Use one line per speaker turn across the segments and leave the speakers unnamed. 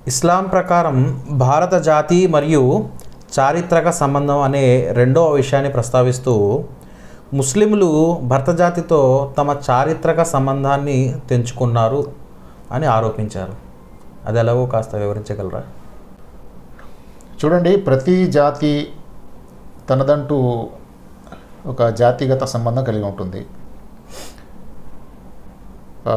ఇస్లాం ప్రకారం భారత జాతి మరియు చారిత్రక సంబంధం అనే రెండవ విషయాన్ని ప్రస్తావిస్తూ ముస్లింలు భరత జాతితో తమ చారిత్రక సంబంధాన్ని తెంచుకున్నారు అని ఆరోపించారు అది ఎలాగో కాస్త వివరించగలరా
చూడండి ప్రతి జాతి తనదంటూ ఒక జాతిగత సంబంధం కలిగి ఉంటుంది ఆ,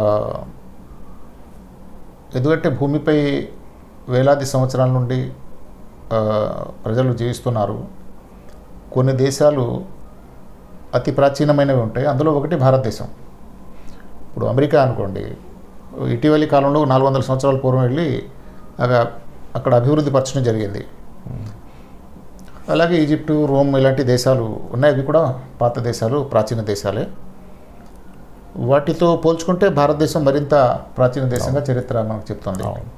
ఎందుకంటే భూమిపై వేలాది సంవత్సరాల నుండి ఆ, ప్రజలు జీవిస్తున్నారు కొన్ని దేశాలు అతి ప్రాచీనమైనవి ఉంటాయి అందులో ఒకటి భారతదేశం ఇప్పుడు అమెరికా అనుకోండి ఇటీవలి కాలంలో నాలుగు వందల సంవత్సరాల పూర్వం వెళ్ళి అగా- అక్కడ అభివృద్ధి పరచడం జరిగింది అలాగే ఈజిప్టు రోమ్ ఇలాంటి దేశాలు ఉన్నాయి అవి కూడా పాత దేశాలు ప్రాచీన దేశాలే వాటితో పోల్చుకుంటే భారతదేశం మరింత ప్రాచీన దేశంగా చరిత్ర మనకు చెప్తుంది
అవును.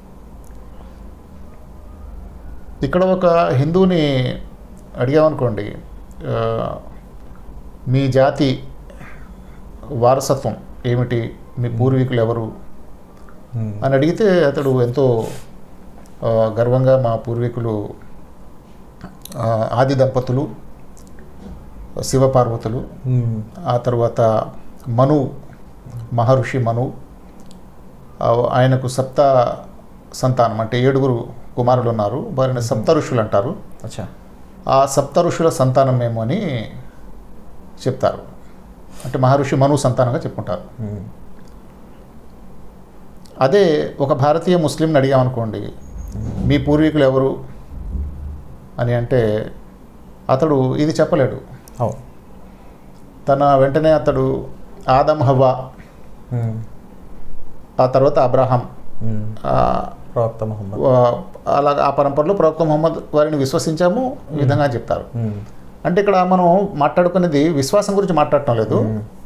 ఇక్కడ ఒక హిందువుని అడిగామనుకోండి ఆ, మీ జాతి వారసత్వం ఏమిటి మీ పూర్వీకులు ఎవరు
మ్మ్.
అని అడిగితే అతడు ఎంతో ఆ, గర్వంగా మా పూర్వీకులు ఆ, ఆది దంపతులు శివపార్వతులు
మ్మ్.
ఆ తర్వాత మను మహర్షి మను ఆ, ఆయనకు సప్త సంతానం అంటే ఏడుగురు కుమారులు ఉన్నారు వారిని సప్త ఋషులు అంటారు
అచ్చా
ఆ సప్త ఋషుల సంతానం మేము అని చెప్తారు అంటే మహర్షి మను సంతానంగా చెప్పుకుంటారు
మ్మ్.
అదే ఒక భారతీయ ముస్లింని అడిగామనుకోండి మీ పూర్వీకులు ఎవరు అని అంటే అతడు ఇది చెప్పలేడు
అవును
తన వెంటనే అతడు ఆదం హవ్వా
మ్మ్.
ఆ తర్వాత అబ్రహాం
మ్మ్.
ఆ,
ప్రవక్త ముహమ్మద్
ఆ, అలా ఆ పరంపరలో ప్రవక్త ముహమ్మద్ వారిని విశ్వసించాము ఈ విధంగా చెప్తారు
మ్మ్.
అంటే ఇక్కడ మనం మాట్లాడుకునేది విశ్వాసం గురించి మాట్లాడటం లేదు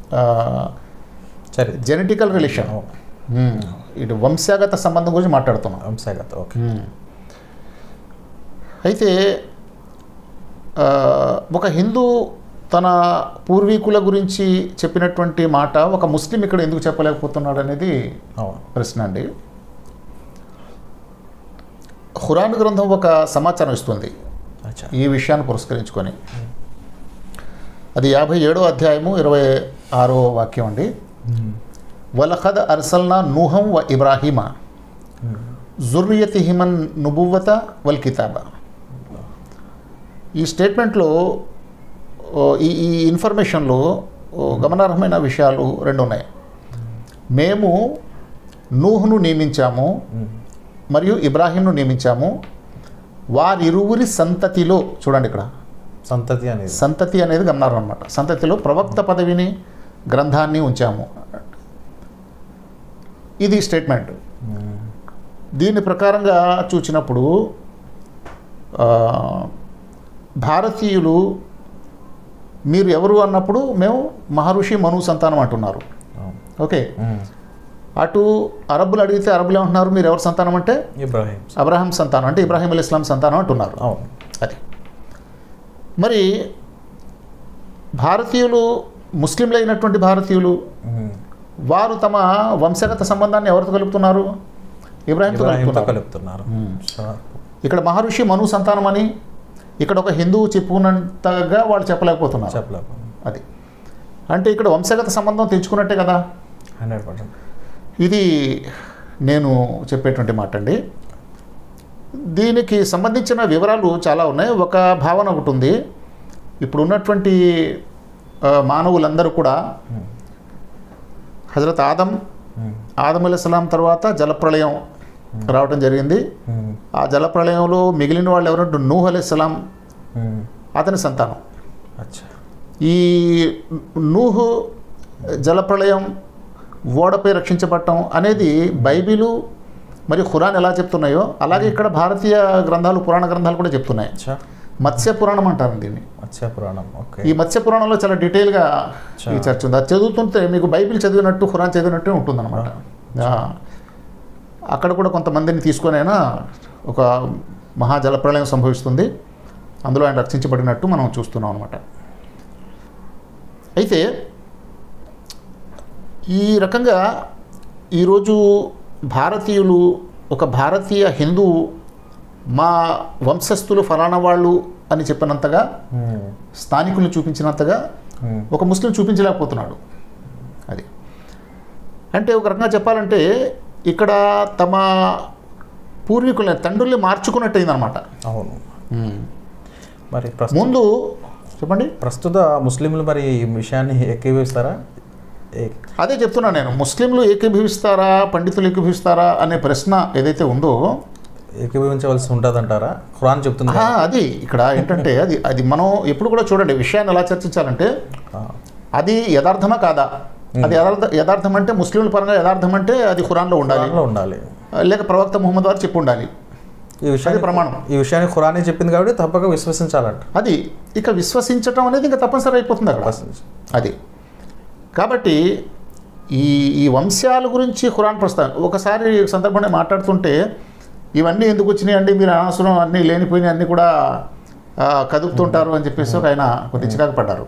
సరే
జెనెటికల్ రిలేషన్ ఇటు వంశాగత సంబంధం గురించి మాట్లాడుతున్నాం
వంశాగత ఓకే
మ్మ్. అయితే ఆ, ఒక హిందూ తన పూర్వీకుల గురించి చెప్పినటువంటి మాట ఒక ముస్లిం ఇక్కడ ఎందుకు చెప్పలేకపోతున్నాడు అనేది
అవును
ప్రశ్న అండి ఖురాన్ గ్రంథం ఒక సమాచారం ఇస్తుంది
అచ్చా
ఈ విషయాన్ని పురస్కరించుకొని అది యాభై ఏడో అధ్యాయము ఇరవై ఆరో వాక్యం అండి వలఖద్ అర్సల్నా నూహం వ ఇబ్రాహీమ జుర్రియతిహిమన్ నుబువ్వత వల్ కితాబ ఈ స్టేట్మెంట్లో ఓ, ఈ ఈ ఇన్ఫర్మేషన్లో ఓ, గమనార్హమైన విషయాలు రెండు ఉన్నాయి మేము నూహును నియమించాము మరియు ఇబ్రాహీంను నియమించాము వారిరువురి సంతతిలో చూడండి ఇక్కడ
సంతతి అనేది
సంతతి అనేది గమనార్హం అనమాట సంతతిలో ప్రవక్త పదవిని గ్రంథాన్ని ఉంచాము ఇది స్టేట్మెంట్
మ్మ్.
దీని ప్రకారంగా చూసినప్పుడు ఆ, భారతీయులు మీరు ఎవరు అన్నప్పుడు మేము మహర్షి మను సంతానం అంటున్నారు
అవును
ఓకే
మ్మ్.
అటు అరబ్బులు అడిగితే అరబ్బులు ఏమంటున్నారు మీరు ఎవరు సంతానం అంటే
ఇబ్రాహీం
అబ్రహాం సంతానం అంటే ఇబ్రాహీం అలీ ఇస్లాం సంతానం అంటున్నారు
అవును
అది మరి భారతీయులు ముస్లింలు అయినటువంటి భారతీయులు
మ్మ్.
వారు తమ వంశగత సంబంధాన్ని ఎవరితో కలుపుతున్నారు ఇబ్రాహీంతో
ఇబ్రాహీంతో
కలుపుతున్నారు
కలుపుతున్నారు
మ్మ్.
స-
ఇక్కడ మహర్షి మను సంతానం అని ఇక్కడ ఒక హిందువు చెప్పుకున్నంతగా వాళ్ళు చెప్పలేకపోతున్నారు
చెప్పలేము
అది అంటే ఇక్కడ వంశగత సంబంధం తెచ్చుకున్నట్టే కదా
హండ్రెడ్ పర్సెంట్
ఇది నేను చెప్పేటువంటి మాట అండి దీనికి సంబంధించిన వివరాలు చాలా ఉన్నాయి ఒక భావన ఒకటి ఉంది ఇప్పుడు ఉన్నటువంటి ఆ, మానవులందరూ కూడా హజరత్ ఆదం ఆదం అలైహిస్సలాం తర్వాత జలప్రళయం రావడం జరిగింది ఆ జలప్రళయంలో మిగిలిన వాళ్ళు ఎవరంటే నూహ్ అలైహిస్సలాం అతని సంతానం
అచ్చా
ఈ నూహు జలప్రళయం ఓడపై రక్షించబడటం అనేది బైబిలు మరియు ఖురాన్ ఎలా చెప్తున్నాయో అలాగే ఇక్కడ భారతీయ గ్రంథాలు పురాణ గ్రంథాలు కూడా చెప్తున్నాయి
అచ్చా
మత్స్య పురాణం అంటారు దీన్ని
మత్స్య పురాణం ఓకే
ఈ మత్స్య పురాణంలో చాలా డీటెయిల్గా ఈ
చా.
చర్చ ఉంది అది చదువుతుంటే మీకు బైబిల్ చదివినట్టు ఖురాన్ చదివినట్టే ఉంటుందన్నమాట ఆ. అక్కడ కూడా కొంతమందిని తీసుకొనైనా ఒక మహా జలప్రళయం సంభవిస్తుంది అందులో ఆయన రక్షించబడినట్టు మనం చూస్తున్నాం అనమాట అయితే ఈ రకంగా ఈరోజు భారతీయులు ఒక భారతీయ హిందూ మా వంశస్థులు ఫలానా వాళ్ళు అని చెప్పినంతగా
ఉమ్,
స్థానికుల్ని చూపించినంతగా
ఉమ్,
ఒక ముస్లిం చూపించలేకపోతున్నాడు అది అంటే ఒక రకంగా చెప్పాలంటే ఇక్కడ తమ పూర్వీకుల తండ్రుల్ని మార్చుకున్నట్టయిందనమాట
అవును మరి ప్రస్తు
ముందు చెప్పండి
ప్రస్తుత ముస్లింలు మరి ఈ విషయాన్ని ఏకీభవిస్తారా ఏ-
అదే చెప్తున్నాను నేను ముస్లింలు ఏకీభవిస్తారా పండితులు ఏకీభవిస్తారా అనే ప్రశ్న ఏదైతే ఉందో
ఏకీభవించవలసి ఉంటుందంటారా ఖురాన్ చెప్తుంది
ఆ, అది ఇక్కడ ఏంటంటే అది అది మనం ఎప్పుడు కూడా చూడండి విషయాన్ని ఎలా చర్చించాలంటే
ఆ,
అది యథార్థమా కాదా అది యథార్థ యథార్థం అంటే ముస్లింల పరంగా యథార్థం అంటే అది ఖురాన్లో ఉండాలి
ఖురాన్లో ఉండాలి
లేక ప్రవక్త ముహమ్మద్ వారు చెప్పి ఉండాలి
ఈ విషయాన్ని
అది ప్రమాణం.
ఈ విషయాన్ని ఖురానే చెప్పింది కాబట్టి తప్పక విశ్వసించాలంట
అది ఇక విశ్వసించటం అనేది ఇంకా తప్పనిసరి అయిపోతుంది అక్కడ అది కాబట్టి ఈ ఈ వంశాల గురించి ఖురాన్ ప్రస్తావన ఒకసారి సందర్భంగా మాట్లాడుతుంటే ఇవన్నీ ఎందుకు వచ్చినాయండి మీరు అనవసరం అన్నీ లేనిపోయినాయి అన్నీ కూడా ఆ, కదుపుతుంటారు అని చెప్పేసి ఒక ఆయన కొద్ది చికాకు పడ్డారు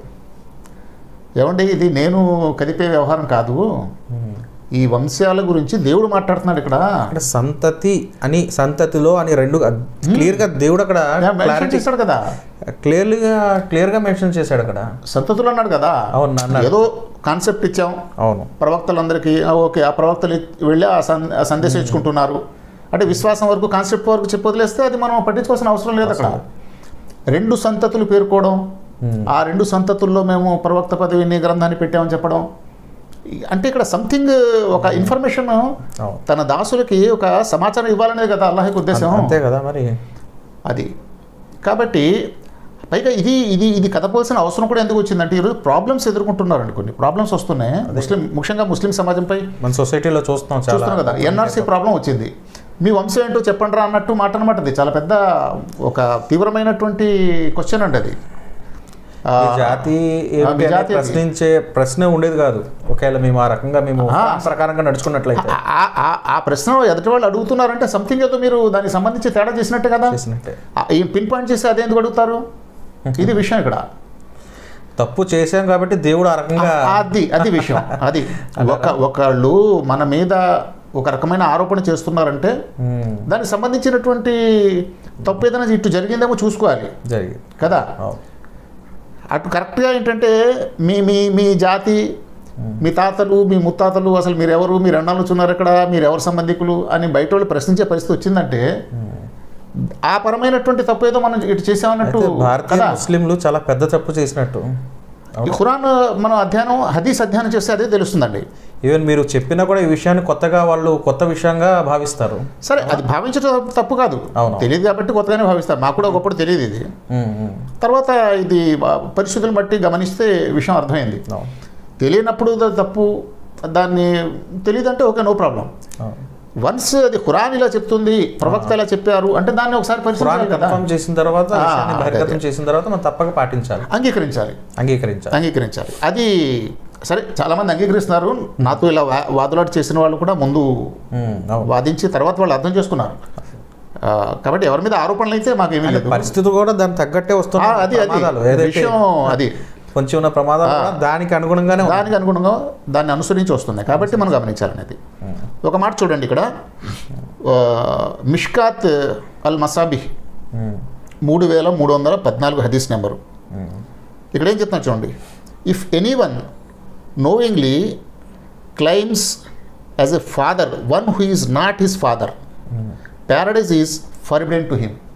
ఏమండి ఇది నేను కదిపే వ్యవహారం కాదు
ఉమ్.
ఈ వంశాల గురించి దేవుడు మాట్లాడుతున్నాడు ఇక్కడ
అంటే సంతతి అని సంతతిలో అని రెండు క్లియర్గా దేవుడు అక్కడ
మెన్షన్
క్లారిటీ
చేశాడు కదా
క్లియర్గా క్లియర్గా మెన్షన్ చేశాడు అక్కడ
సంతతులు అన్నాడు కదా
అవును అన్నాడు
ఏదో కాన్సెప్ట్ ఇచ్చాం
అవును
ప్రవక్తలందరికీ ఆ, ఓకే ఆ ప్రవక్తలు వెళ్ళి ఆ సన్ ఆ సందేశం ఇచ్చుకుంటున్నారు అంటే విశ్వాసం వరకు కాన్సెప్ట్ వరకు చెప్పి వదిలేస్తే అది మనం పట్టించుకోవాల్సిన అవసరం లేదు అక్కడ రెండు సంతతులు పేర్కోవడం
Hmm.
ఆ రెండు సంతతుల్లో మేము ప్రవక్త పదవిని గ్రంథాన్ని పెట్టామని చెప్పడం ఈ- అంటే ఇక్కడ సంథింగ్ ఒక ఇన్ఫర్మేషన్
అవును
తన దాసులకి ఒక సమాచారం ఇవ్వాలనేది కదా అల్లాహకి ఉద్దేశం
అంతే కదా మరి
అది కాబట్టి పైగా ఇది ఇది ఇది కదపాల్సిన అవసరం కూడా ఎందుకు వచ్చిందంటే ఈరోజు ప్రాబ్లమ్స్ ఎదుర్కొంటున్నారండి కొన్ని ప్రాబ్లమ్స్ వస్తున్నాయి ముస్లిం ముఖ్యంగా ముస్లిం సమాజంపై
మన సొసైటీలో చూస్తున్నాం చాలా
చూస్తున్నాం కదా ఎన్ఆర్సీ ప్రాబ్లం వచ్చింది మీ వంశం ఏంటో చెప్పండి రా అన్నట్టు మాట అనమాట అది చాలా పెద్ద ఒక తీవ్రమైనటువంటి క్వశ్చన్ అండి అది ఆ,
ఈ జాతి
ఆ,
ఏమిటి
మీ
అని
జాతి అది.
ప్రశ్నించే ప్రశ్నే ఉండేది కాదు ఒకవేళ మేము ఆ రకంగా మేము
ఆ.
ఖురాన్ ప్రకారంగా నడుచుకున్నట్లయితే
ఆ- ఆ- ఆ- ఆ ప్రశ్న ఎదుటి వాళ్ళు అడుగుతున్నారంటే సంథింగ్ ఏదో మీరు దానికి సంబంధించి తేడా చేసినట్టే కదా
చేసినట్టే
ఆ, ఈ పిన్ పాయింట్ చేసి అదే ఎందుకు అడుగుతారు ఇది విషయం ఇక్కడ
తప్పు చేశాం కాబట్టి దేవుడు ఆ రకంగా
అది అది విషయం అది ఒక ఒకళ్ళు మన మీద ఒక రకమైన ఆరోపణ చేస్తున్నారంటే
ఉమ్,
దానికి సంబంధించినటువంటి తప్పు ఏదైనా ఇటు జరిగిందేమో చూసుకోవాలి
జరిగింది
కదా
అవును
అటు కరెక్ట్గా ఏంటంటే మీ మీ మీ జాతి మీ తాతలు మీ ముత్తాతలు అసలు మీరు ఎవరు మీరు ఎన్నాళ్ళుచున్నారు ఇక్కడ మీరు ఎవరు సంబంధికులు అని బయట వాళ్ళు ప్రశ్నించే పరిస్థితి వచ్చిందంటే ఆ పరమైనటువంటి తప్పు ఏదో మనం ఇటు చేసామన్నట్టు
అయితే భారతీయ
కదా
ముస్లింలు చాలా పెద్ద తప్పు చేసినట్టు
ఈ ఖురాన్ మనం అధ్యయనం హదీస్ అధ్యయనం చేస్తే అదే తెలుస్తుందండి
ఈవెన్ మీరు చెప్పినా కూడా ఈ విషయాన్ని కొత్తగా వాళ్ళు కొత్త విషయంగా భావిస్తారు
సరే అది భావించడం తప్పు- తప్పు కాదు
అవును.
తెలియదు కాబట్టి కొత్తగానే భావిస్తారు మాకు కూడా ఒకప్పుడు తెలియదు ఇది
ఉమ్, ఉమ్,
తర్వాత ఇది ఆ, పరిస్థితులను బట్టి గమనిస్తే విషయం అర్థమైంది
అవును,
తెలియనప్పుడు ద- తప్పు దాన్ని తెలియదంటే ఓకే నో ప్రాబ్లం
అవును.
వన్స్ అది ఖురాన్ ఇలా చెప్తుంది ప్రవక్త ఇలా చెప్పారు అంటే దాన్ని ఒకసారి
ఖురాన్
పరిశీలించాలి కదా
కన్ఫర్మ్ చేసిన తర్వాత
ఆ,
విషయాన్ని
అదే,
బహిర్గతం
అదే.
చేసిన తర్వాత మనం తప్పక పాటించాలి
అంగీకరించాలి
అంగీకరించాలి
అంగీకరించాలి అది సరే చాలామంది అంగీకరిస్తున్నారు నాతో ఇలా వా- వాదులాట చేసిన వాళ్ళు కూడా ముందు
ఉమ్, అవును
వాదించి తర్వాత వాళ్ళు అర్థం చేసుకున్నారు ఆ, కాబట్టి ఎవరి మీద ఆరోపణలు అయితే మాకేమీ
అంటే
లేదు
పరిస్థితి కూడా దానికి తగ్గట్టే
ఆ,
వస్తున్నాయి
అది అది
ప్రమాదాలు ఏదైతే
విషయం అది
పొంచి ఉన్న ప్రమాదాలు కూడా దానికి అనుగుణంగానే ఉన్నాయి.
దానికి అనుగుణంగా దాన్ని అనుసరించి వస్తున్నాయి కాబట్టి మనం గమనించాలనేది ఒక మాట చూడండి ఇక్కడ ఆ, మిష్కాత్ అల్ మసాబి
ఉమ్,
మూడు వేల మూడు వందల పద్నాలుగు హదీస్ నెంబరు
ఉమ్,
ఇక్కడ ఏం చెప్తున్నా చూడండి if any one knowingly claims as a father one who is not his father paradise is forbidden to him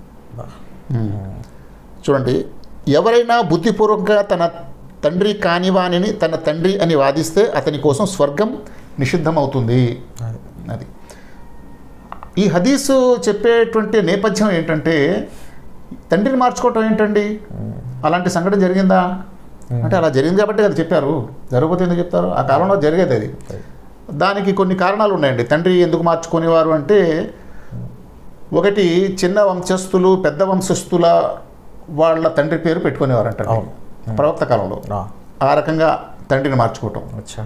చూడండి ఎవరైనా బుద్ధిపూర్వకంగా తన తండ్రి కానివానిని తన తండ్రి అని వాదిస్తే అతని కోసం స్వర్గం నిషిద్ధమవుతుంది
అది.
అది ఈ హదీసు చెప్పేటువంటి నేపథ్యం ఏంటంటే తండ్రిని మార్చుకోవటం ఏంటండి అలాంటి సంఘటన జరిగిందా అంటే అలా జరిగింది కాబట్టి అది చెప్పారు జరగకపోతే ఎందుకు చెప్తారు ఆ కాలంలో జరిగేది అది దానికి కొన్ని కారణాలు ఉన్నాయండి తండ్రి ఎందుకు మార్చుకునేవారు అంటే ఒకటి చిన్న వంశస్థులు పెద్ద వంశస్థుల వాళ్ళ తండ్రి పేరు పెట్టుకునేవారంట
అవును.
ప్రవక్త కాలంలో
ఆ,
ఆ రకంగా తండ్రిని మార్చుకోవటం
అచ్చా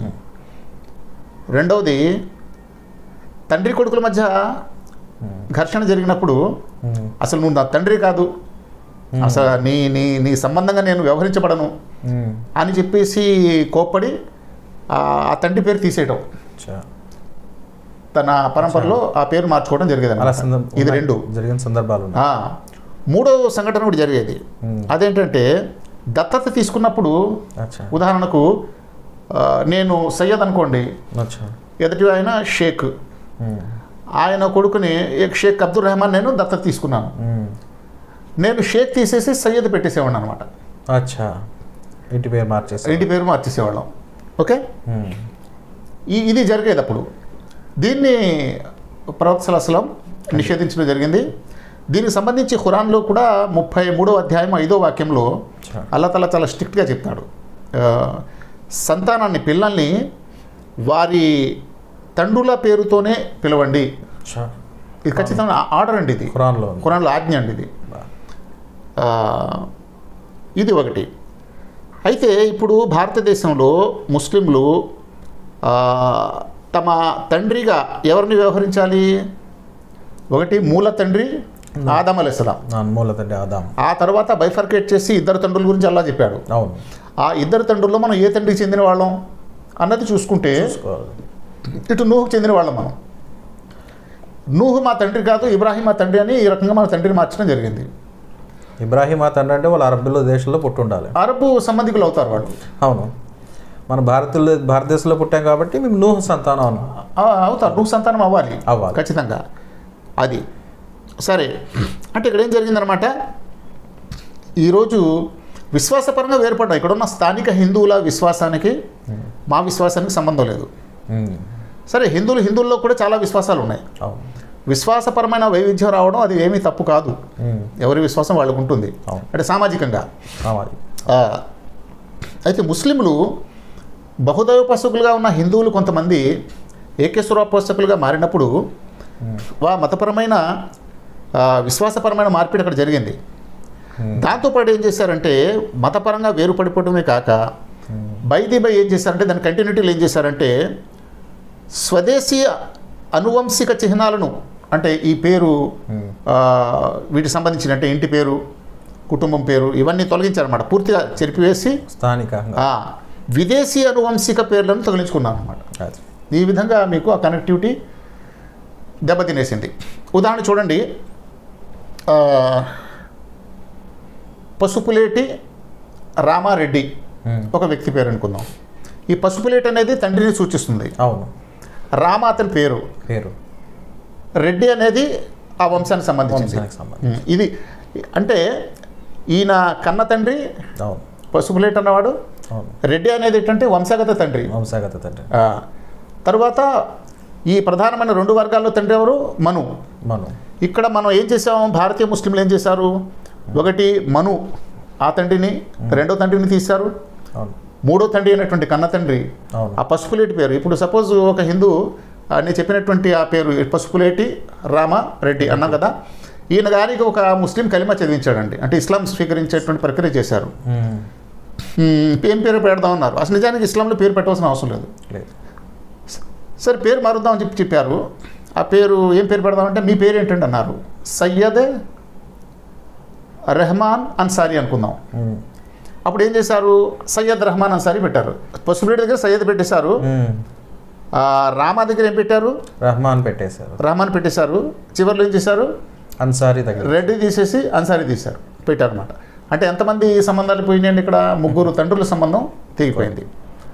రెండవది తండ్రి కొడుకుల మధ్య ఘర్షణ జరిగినప్పుడు
ఉమ్,
అసలు నువ్వు నా తండ్రి కాదు అసలు నీ నీ నీ సంబంధంగా నేను వ్యవహరించబడను
ఉమ్,
అని చెప్పేసి కోప్పడి ఆ ఆ తండ్రి పేరు తీసేయటం
అచ్చా
తన పరంపరలో ఆ పేరు మార్చుకోవడం జరిగేది
అలా
అన్నమాట.
సందర్భ
ఇది
ఉన్నాయి.
రెండు
జరిగిన సందర్భాలు ఉన్నాయి
ఆ, మూడో సంఘటన కూడా జరిగేది అదేంటంటే దత్తత తీసుకున్నప్పుడు
అచ్చా
ఉదాహరణకు ఆ, నేను సయ్యద్ అనుకోండి
అచ్చా
ఎదుటి ఆయన షేక్
ఉమ్.
ఆయన కొడుకుని ఏక్ షేక్ అబ్దుల్ రెహమాన్ నేను దత్తత తీసుకున్నాను
ఉమ్.
నేను షేక్ తీసేసి సయ్యద్ పెట్టేసేవాడిని అనమాట
అచ్చా ఇంటి పేరు మార్చేసి
ఇంటి పేరు మార్చేసేవాళ్ళం ఓకే
ఉమ్.
ఈ ఇది జరిగేది అప్పుడు దీన్ని ప్రవక్త సలహం నిషేధించడం జరిగింది దీనికి సంబంధించి ఖురాన్లో కూడా ముప్పై మూడో అధ్యాయం ఐదో వాక్యంలో
అచ్చా
అల్లా తల చాలా స్ట్రిక్ట్గా చెప్తాడు ఆ, సంతానాన్ని పిల్లల్ని వారి తండ్రుల పేరుతోనే పిలవండి
అచ్చా
ఇది ఖచ్చితంగా ఆర్డర్ అండి ఇది
ఖురాన్లో ఉంది.
ఖురాన్లో ఆజ్ఞ అండి ఇది ఆ, ఇది ఒకటి అయితే ఇప్పుడు భారతదేశంలో ముస్లింలు ఆ, తమ తండ్రిగా ఎవరిని వ్యవహరించాలి ఒకటి మూల తండ్రి ఆదం అలెస్లాం
నా మూల తండ్రి ఆదాం
ఆ తర్వాత బైఫర్కేట్ చేసి ఇద్దరు తండ్రుల గురించి అల్లా చెప్పాడు
అవును
ఆ ఇద్దరు తండ్రుల్లో మనం ఏ తండ్రికి చెందిన వాళ్ళం అన్నది చూసుకుంటే
చూసుకోవాలి
ఇటు నూహుకు చెందిన వాళ్ళం మనం నూహు మా తండ్రి కాదు ఇబ్రాహిం మా తండ్రి అని ఈ రకంగా మన తండ్రిని మార్చడం జరిగింది
ఇబ్రాహీం ఆ తండ్రి అంటే వాళ్ళు అరబ్బుల దేశంలో పుట్టి ఉండాలి
అరబు సంబంధికులు అవుతారు వాళ్ళు
అవును మన భారతీయులు భారతదేశంలో పుట్టాం కాబట్టి మేము నూహ సంతానం అన్నాం
ఆ, అవుతారు నూహు సంతానం అవ్వాలి
అవ్వాలి.
ఖచ్చితంగా అది సరే అంటే ఇక్కడ ఏం జరిగిందనమాట ఈరోజు విశ్వాసపరంగా వేరుపడ్డాయి ఇక్కడ ఉన్న స్థానిక హిందువుల విశ్వాసానికి మా విశ్వాసానికి సంబంధం లేదు
ఉమ్.
సరే హిందువులు హిందువుల్లో కూడా చాలా విశ్వాసాలు ఉన్నాయి
అవును
విశ్వాసపరమైన వైవిధ్యం రావడం అది ఏమీ తప్పు కాదు
ఉమ్.
ఎవరి విశ్వాసం వాళ్ళకు ఉంటుంది
అవును.
అంటే సామాజికంగా
కావాలి
ఆ, అయితే ముస్లింలు బహుదైవోపాసకులుగా ఉన్న హిందువులు కొంతమంది ఏకేశ్వరోపాసకులుగా మారినప్పుడు వా మతపరమైన ఆ, విశ్వాసపరమైన మార్పిడి అక్కడ జరిగింది దాంతోపాటు ఏం చేశారంటే మతపరంగా వేరుపడిపోవడమే కాక బైది బై ఏం చేశారంటే దాని కంటిన్యూటీలు ఏం చేశారంటే స్వదేశీయ అనువంశిక చిహ్నాలను అంటే ఈ పేరు ఆ, వీటికి సంబంధించిన అంటే ఇంటి పేరు కుటుంబం పేరు ఇవన్నీ తొలగించారన్నమాట పూర్తిగా చెరిపివేసి
స్థానికంగా
ఆ, విదేశీ అనువంశిక పేర్లను తొలగించుకున్నాను అనమాట
అది.
ఈ విధంగా మీకు ఆ కనెక్టివిటీ దెబ్బతినేసింది ఉదాహరణ చూడండి ఆ, పసుపులేటి రామారెడ్డి
ఉమ్.
ఒక వ్యక్తి పేరు అనుకుందాం ఈ పసుపులేటి అనేది తండ్రిని సూచిస్తుంది
అవును
రామ అతని పేరు
పేరు
రెడ్డి అనేది ఆ వంశానికి సంబంధించింది
వంశానికి సంబంధించి
ఉమ్, ఇది అంటే ఈయన కన్న తండ్రి
అవును
పసుపులేటి అన్నవాడు
అవును
రెడ్డి అనేది ఏంటంటే వంశగత తండ్రి
వంశాగత తండ్రి
ఆ, తర్వాత ఈ ప్రధానమైన రెండు వర్గాల్లో తండ్రి ఎవరు మను
మనం
ఇక్కడ మనం ఏం చేసాం భారతీయ ముస్లింలు ఏం చేశారు ఒకటి మను ఆ తండ్రిని రెండో తండ్రిని తీశారు
అవును
మూడో తండ్రి అయినటువంటి కన్న తండ్రి
అవును
ఆ పసుపులేటి పేరు ఇప్పుడు సపోజ్ ఒక హిందూ ఆ, నేను చెప్పినటువంటి ఆ పేరు పసుపులేటి రామ రెడ్డి అన్నాం కదా ఈయన గారికి ఒక ముస్లిం కలిమా చదివించాడండి అంటే ఇస్లాం స్వీకరించేటువంటి ప్రక్రియ చేశారు
ఉమ్.
హ్మ్, ఏం పేరు పెడదాం అన్నారు అసలు నిజానికి ఇస్లాంలో పేరు పెట్టవలసిన అవసరం లేదు
లేదు
సరే పేరు మారుద్దామని చెప్పి చెప్పారు ఆ పేరు ఏం పేరు పెడదామంటే మీ పేరు ఏంటండి అన్నారు సయ్యద్ రెహమాన్ అన్సారీ అనుకుందాం
ఉమ్.
అప్పుడు ఏం చేశారు సయ్యద్ రెహమాన్ అన్సారీ పెట్టారు పసుపులేటి దగ్గర సయ్యద్ పెట్టేశారు
ఉమ్.
ఆ, రామా దగ్గర ఏం పెట్టారు
రహమాన్ పెట్టేశారు
రహమాన్ పెట్టేశారు చివరిలో ఏం చేశారు
అన్సారీ దగ్గర
రెడ్డి తీసేసి అన్సారీ తీశారు పెట్టారన్నమాట అంటే ఎంతమంది సంబంధాలు పోయినాయండి ఇక్కడ ముగ్గురు తండ్రుల సంబంధం తెగిపోయింది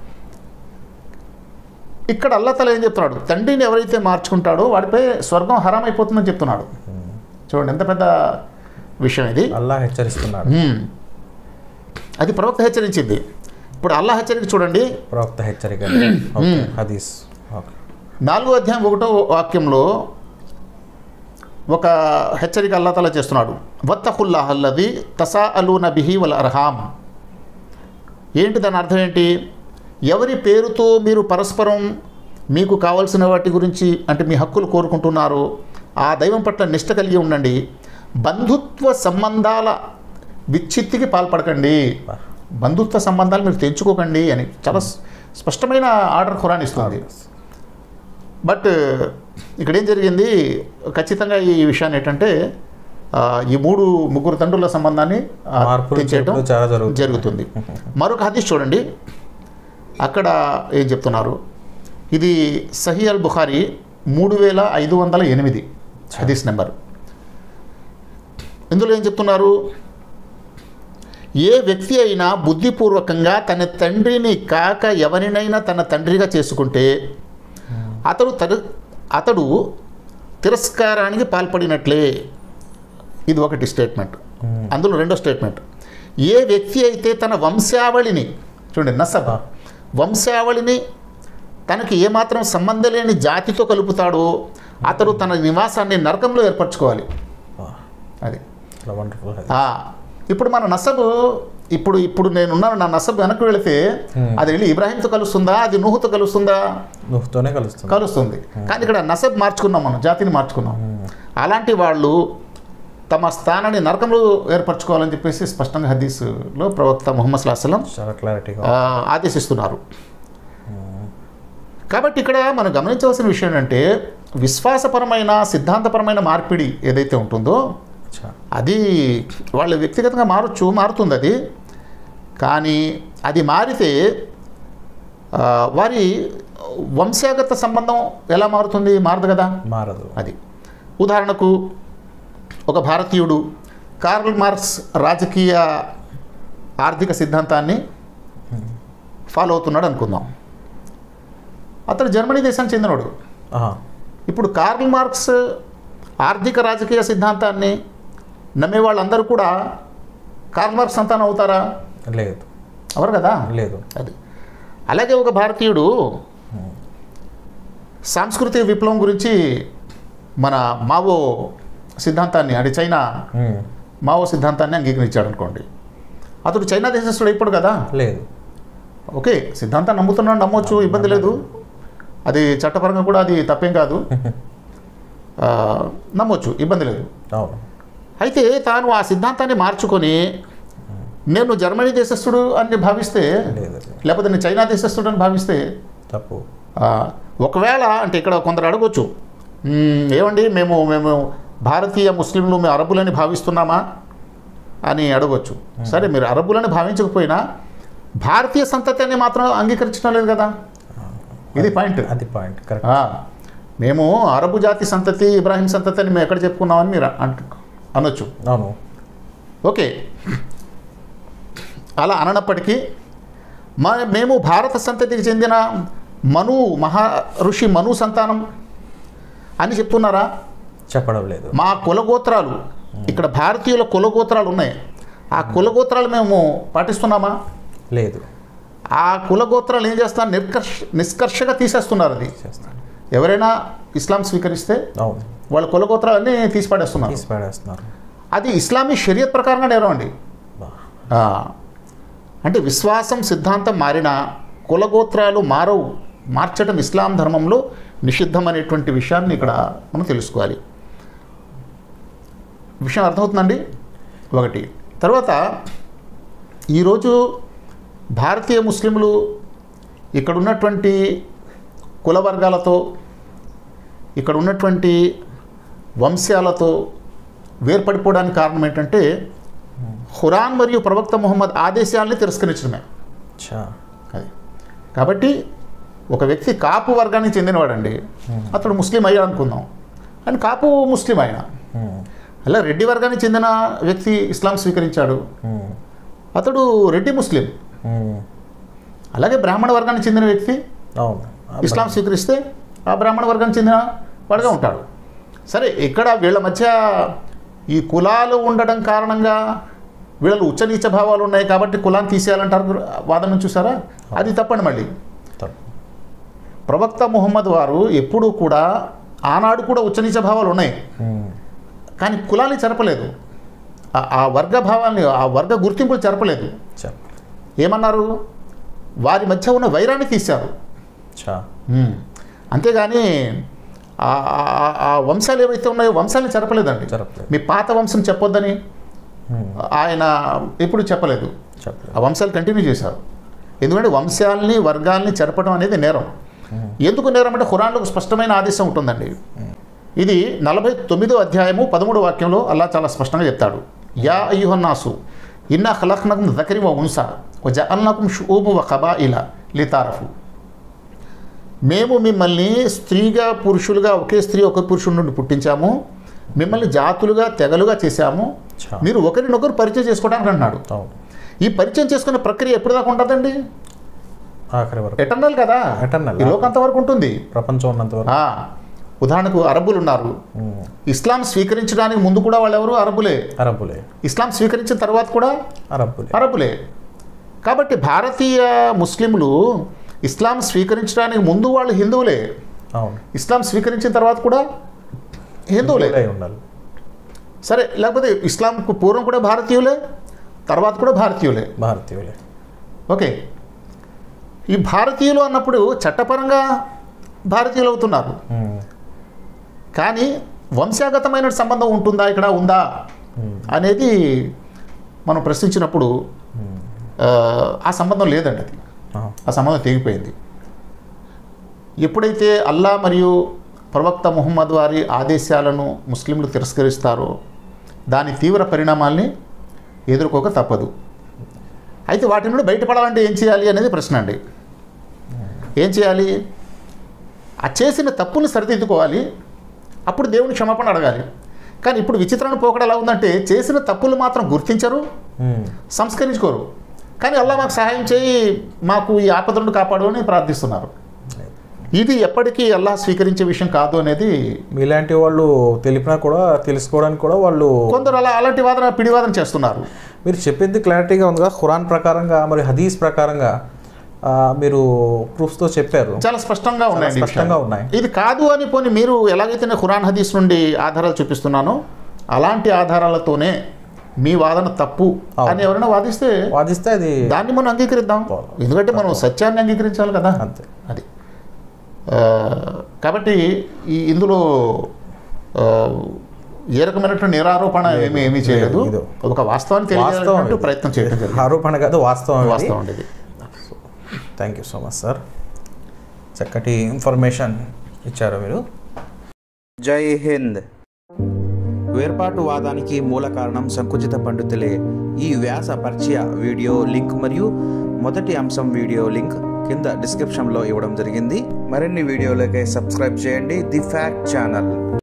ఇక్కడ అల్లతల ఏం చెప్తున్నాడు తండ్రిని ఎవరైతే మార్చుకుంటాడో వాడిపై స్వర్గం హరాం అయిపోతుందని చెప్తున్నాడు చూడండి ఎంత పెద్ద విషయం ఇది
అల్లా హెచ్చరిస్తున్నాడు
హ్మ్. అది ప్రవక్త హెచ్చరించింది ఇప్పుడు అల్లా హెచ్చరిక చూడండి
ప్రవక్త హెచ్చరిక ఓకే హదీస్ ఓకే
నాలుగో అధ్యాయం ఒకటో వాక్యంలో ఒక హెచ్చరిక అల్లాతల చేస్తున్నాడు వత్తహుల్లాహ్ అల్లది తసా అలు నబిహి వల్ అర్హాం ఏంటి దాని అర్థం ఏంటి ఎవరి పేరుతో మీరు పరస్పరం మీకు కావలసిన వాటి గురించి అంటే మీ హక్కులు కోరుకుంటున్నారో ఆ దైవం పట్ల నిష్ట కలిగి ఉండండి బంధుత్వ సంబంధాల విచ్ఛిత్తికి పాల్పడకండి బంధుత్వ సంబంధాలు మీరు తెంచుకోకండి అని చాలా స్- స్పష్టమైన ఆర్డర్ ఖురాన్ ఇస్తుంది బట్ ఇక్కడ ఏం జరిగింది ఖచ్చితంగా ఈ విషయాన్ని ఏంటంటే ఆ, ఈ మూడు ముగ్గురు తండ్రుల సంబంధాన్ని ఆ,
మార్పులు
తెంచేయటం
చేర్పులు చాలా జరుగుతుంది
జరుగుతుంది మరొక హదీస్ చూడండి అక్కడ ఏం చెప్తున్నారు ఇది సహీ అల్ బుఖారీ మూడు వేల ఐదు వందల ఎనిమిది హదీస్ నెంబర్ ఇందులో ఏం చెప్తున్నారు ఏ వ్యక్తి అయినా బుద్ధిపూర్వకంగా తన తండ్రిని కాక ఎవరినైనా తన తండ్రిగా చేసుకుంటే అతడు తరు అతడు తిరస్కారానికి పాల్పడినట్లే ఇది ఒకటి స్టేట్మెంట్ అందులో రెండో స్టేట్మెంట్ ఏ వ్యక్తి అయితే తన వంశావళిని చూడండి నసబ వంశావళిని తనకి ఏమాత్రం సంబంధం లేని జాతితో కలుపుతాడో అతడు తన నివాసాన్ని నరకంలో ఏర్పరచుకోవాలి అది
చాలా వండర్ఫుల్
ఆ, ఇప్పుడు మన నసబు ఇప్పుడు ఇప్పుడు నేనున్నాను నా నసబు వెనక్కి వెళితే అది వెళ్ళి ఇబ్రాహీంతో కలుస్తుందా అది నూహుతో కలుస్తుందా
నువ్వుతోనే కలుస్తుంది
కలుస్తుంది కానీ ఇక్కడ నసబ్ మార్చుకున్నాం మనం జాతిని మార్చుకున్నాం అలాంటి వాళ్ళు తమ స్థానాన్ని నరకంలో ఏర్పరచుకోవాలని చెప్పేసి స్పష్టంగా హదీస్లో ప్రవక్త ముహమ్మద్ సల్లాహం
చాలా క్లారిటీగా
ఆదేశిస్తున్నారు కాబట్టి ఇక్కడ మనం గమనించవలసిన విషయం ఏంటంటే విశ్వాసపరమైన సిద్ధాంతపరమైన మార్పిడి ఏదైతే ఉంటుందో
అచ్చా
అది వాళ్ళ వ్యక్తిగతంగా మారచ్చు మారుతుంది అది కానీ అది మారితే ఆ, వారి వంశాగత సంబంధం ఎలా మారుతుంది మారదు కదా
మారదు
అది ఉదాహరణకు ఒక భారతీయుడు కార్ల్ మార్క్స్ రాజకీయ ఆర్థిక సిద్ధాంతాన్ని ఫాలో అవుతున్నాడు అనుకుందాం అతడు జర్మనీ దేశానికి చెందినవాడు
ఆహా.
ఇప్పుడు కార్ల్ మార్క్స్ ఆర్థిక రాజకీయ సిద్ధాంతాన్ని నమ్మే వాళ్ళందరూ కూడా కార్ల్ మార్క్స్ సంతానం అవుతారా
లేదు
అవరు కదా
లేదు
అది అలాగే ఒక భారతీయుడు సాంస్కృతిక విప్లవం గురించి మన మావో సిద్ధాంతాన్ని అంటే చైనా
ఉమ్.
మావో సిద్ధాంతాన్ని అంగీకరించాడు అనుకోండి అతడు చైనా దేశస్తుడు ఇప్పుడు కదా
లేదు
ఓకే సిద్ధాంతాన్ని నమ్ముతున్నాడు నమ్మొచ్చు ఇబ్బంది లేదు అది చట్టపరంగా కూడా అది తప్పేం కాదు ఆ, నమ్మొచ్చు ఇబ్బంది లేదు
అవును
అయితే తాను ఆ సిద్ధాంతాన్ని మార్చుకొని నేను జర్మనీ దేశస్థుడు అని భావిస్తే
లేదు
లేకపోతే నేను చైనా దేశస్థుడు అని భావిస్తే
తప్పు
ఆ, ఒకవేళ అంటే ఇక్కడ కొందరు అడగొచ్చు "మ్మ్, ఏమండి మేము మేము భారతీయ ముస్లింలు మేము అరబులని భావిస్తున్నామా అని అడగొచ్చు సరే మీరు అరబులని భావించకపోయినా భారతీయ సంతతిని మాత్రం అంగీకరించడం లేదు కదా ఇది పాయింట్
అది పాయింట్ కరెక్ట్
ఆ, మేము అరబు జాతి సంతతి ఇబ్రాహిం సంతతి అని మేము ఎక్కడ చెప్పుకున్నామని మీరు అంట అనొచ్చు
అవును
ఓకే అలా అననప్పటికీ మా మేము భారత సంతతికి చెందిన మను మహా ఋషి మను సంతానం అని చెప్తున్నారా
చెప్పడం లేదు
మా కులగోత్రాలు ఇక్కడ భారతీయుల కులగోత్రాలు ఉన్నాయి ఆ కులగోత్రాలు మేము పాటిస్తున్నామా
లేదు
ఆ కులగోత్రాలు ఏం చేస్తున్నారు నిష్కర్ష నిష్కర్షగా తీసేస్తున్నారు అది
చేస్తాను
ఎవరైనా ఇస్లాం స్వీకరిస్తే
అవును
వాళ్ళ కులగోత్రాలన్నీ తీసి పడేస్తున్నారు
తీసి పడేస్తున్నారు
అది ఇస్లామీ షరియత్ ప్రకారంగా నేరం అండి
బా.
ఆ, అంటే విశ్వాసం సిద్ధాంతం మారినా కులగోత్రాలు మారవు మార్చడం ఇస్లాం ధర్మంలో నిషిద్ధం అనేటువంటి విషయాన్ని ఇక్కడ మనం తెలుసుకోవాలి విషయం అర్థమవుతుందండి ఒకటి తర్వాత ఈరోజు భారతీయ ముస్లింలు ఇక్కడ ఉన్నటువంటి కుల వర్గాలతో ఇక్కడ ఉన్నటువంటి వంశాలతో వేర్పడిపోవడానికి కారణం ఏంటంటే ఖురాన్ మరియు ప్రవక్త ముహమ్మద్ ఆదేశాలని తిరస్కరించడమే
అచ్చా
అది కాబట్టి ఒక వ్యక్తి కాపు వర్గానికి చెందినవాడండి అతడు ముస్లిం అయ్యాడు అనుకుందాం అని కాపు ముస్లిం ఆయన
ఉమ్.
అలా రెడ్డి వర్గానికి చెందిన వ్యక్తి ఇస్లాం స్వీకరించాడు
ఉమ్.
అతడు రెడ్డి ముస్లిం
ఉమ్.
అలాగే బ్రాహ్మణ వర్గానికి చెందిన వ్యక్తి
అవును
ఇస్లాం స్వీకరిస్తే ఆ బ్రాహ్మణ వర్గానికి చెందిన వాడుగా ఉంటాడు సరే ఇక్కడ వీళ్ళ మధ్య ఈ కులాలు ఉండడం కారణంగా వీళ్ళు ఉచ్చనీచ భావాలు ఉన్నాయి కాబట్టి కులాన్ని తీసేయాలంటారు వాదన చూసారా అది తప్పండి మళ్ళీ
తప్పు
ప్రవక్త ముహమ్మద్ వారు ఎప్పుడూ కూడా ఆనాడు కూడా ఉచ్చనీచ భావాలు ఉన్నాయి
ఉమ్.
కానీ కులాన్ని చెరపలేదు ఆ- ఆ వర్గ భావాన్ని ఆ వర్గ గుర్తింపులు చెరపలేదు
చెప్పు
ఏమన్నారు వారి మధ్య ఉన్న వైరాన్ని తీశారు
అచ్చా
మ్మ్. అంతేగాని ఆ- ఆ- ఆ వంశాలు ఏవైతే ఉన్నాయో వంశాలను చెరపలేదండి
జరపలేదు
మీ పాత వంశం చెప్పొద్దని
ఉమ్.
ఆయన ఎప్పుడు చెప్పలేదు
చెప్పలేదు
ఆ వంశాలు కంటిన్యూ చేశారు ఎందుకంటే వంశాలని వర్గాల్ని చెరపడం అనేది నేరం ఎందుకు నేరం అంటే ఖురాన్లో ఒక స్పష్టమైన ఆదేశం ఉంటుందండి ఇది నలభై తొమ్మిదో అధ్యాయము పదమూడు వాక్యంలో అల్లా చాలా స్పష్టంగా చెప్తాడు యా అయ్యుహన్నాసు ఇన్నా ఖలక్నకుం దకరి వ ఉన్సా వ జఅల్నకుం షుఊబు వ ఖబా ఇలా లితారఫు మేము మిమ్మల్ని స్త్రీగా పురుషులుగా ఒకే స్త్రీ ఒకే పురుషుడి నుండి పుట్టించాము మిమ్మల్ని జాతులుగా తెగలుగా చేశాము
చా.
మీరు ఒకరినొకరు పరిచయం చేసుకోవడానికి అన్నాడు
అవును
ఈ పరిచయం చేసుకునే ప్రక్రియ ఎప్పుడు దాకా ఉంటుందండి
ఆఖరి వరకు
ఎటర్నల్ కదా
Eternal.
ఈ లోకంత వరకు ఉంటుంది
ప్రపంచం ఉన్నంత వరకు
ఆ, ఉదాహరణకు అరబ్బులు ఉన్నారు
ఉమ్.
ఇస్లాం స్వీకరించడానికి ముందు కూడా వాళ్ళు ఎవరు అరబ్బులే
అరబ్బులే
ఇస్లాం స్వీకరించిన తర్వాత కూడా
అరబ్బులే
అరబ్బులే కాబట్టి భారతీయ ముస్లింలు ఇస్లాం స్వీకరించడానికి ముందు వాళ్ళు హిందువులే
అవును
ఇస్లాం స్వీకరించిన తర్వాత కూడా హిందువులే
హిందువులై ఉండాలి
సరే లేకపోతే ఇస్లాంకు పూర్వం కూడా భారతీయులే తర్వాత కూడా భారతీయులే
భారతీయులే
ఓకే ఈ భారతీయులు అన్నప్పుడు చట్టపరంగా భారతీయులు అవుతున్నారు
ఉమ్.
కానీ వంశాగతమైన సంబంధం ఉంటుందా ఇక్కడ ఉందా
ఉమ్.
అనేది మనం ప్రశ్నించినప్పుడు
ఉమ్.
ఆ, ఆ సంబంధం లేదండి అది
ఆ.
ఆ సంబంధం తెగిపోయింది ఎప్పుడైతే అల్లా మరియు ప్రవక్త ముహమ్మద్ వారి ఆదేశాలను ముస్లింలు తిరస్కరిస్తారో దాని తీవ్ర పరిణామాల్ని ఎదుర్కోక తప్పదు అయితే వాటి నుండి బయటపడాలంటే ఏం చేయాలి అనేది ప్రశ్న అండి ఏం చేయాలి ఆ చేసిన తప్పుని సరిదిద్దుకోవాలి అప్పుడు దేవుని క్షమాపణ అడగాలి కానీ ఇప్పుడు విచిత్రమైన పోకడ ఎలా ఉందంటే చేసిన తప్పులు మాత్రం గుర్తించరు
ఉమ్.
సంస్కరించుకోరు కానీ అల్లా మాకు సహాయం చేయి మాకు ఈ ఆపద నుండి కాపాడు అని ప్రార్థిస్తున్నారు ఇది ఎప్పటికీ అల్లా స్వీకరించే విషయం కాదు అనేది
మీలాంటి వాళ్ళు తెలిపినా కూడా తెలుసుకోవడానికి కూడా వాళ్ళు
కొందరు అలా అలాంటి వాదన పిడివాదన చేస్తున్నారు
మీరు చెప్పింది క్లారిటీగా ఉంది కదా ఖురాన్ ప్రకారంగా మరి హదీస్ ప్రకారంగా ఆ, మీరు ప్రూఫ్స్తో చెప్పారు
చాలా స్పష్టంగా ఉన్నాయి ఈ
స్పష్టంగా
విషయాలు.
ఉన్నాయి.
ఇది కాదు అని పోని మీరు ఎలాగైతే నేను ఖురాన్ హదీస్ నుండి ఆధారాలు చూపిస్తున్నానో అలాంటి ఆధారాలతోనే మీ వాదన తప్పు
అవును.
అని ఎవరైనా వాదిస్తే
వాదిస్తే అది
దాన్ని మనం అంగీకరిద్దాం ఎందుకంటే మనం సత్యాన్ని అంగీకరించాలి కదా
అంతే
అది ఆ, కాబట్టి ఈ ఇందులో ఆ, ఏ రకమైనటువంటి నిరారోపణ ఏమీ ఏమీ చేయలేదు
లేదు.
ఒక వాస్తవాన్ని
వాస్తవం
తెలియజేయాలంటూ
ఇది.
ప్రయత్నం చేయడం జరిగింది
ఆరోపణ కాదు వాస్తవం ఇది.
వాస్తవం అండి ఇది
thank you so much sir చక్కటి ఇన్ఫర్మేషన్ ఇచ్చారు మీరు జై హింద్ వేర్పాటు వాదానికి మూల కారణం సంకుచిత పండితులే ఈ వ్యాస పరిచయ వీడియో లింక్ మరియు మొదటి అంశం వీడియో లింక్ కింద డిస్క్రిప్షన్లో ఇవ్వడం జరిగింది మరిన్ని వీడియోలకై సబ్స్క్రైబ్ చేయండి ది ఫ్యాక్ట్ ఛానల్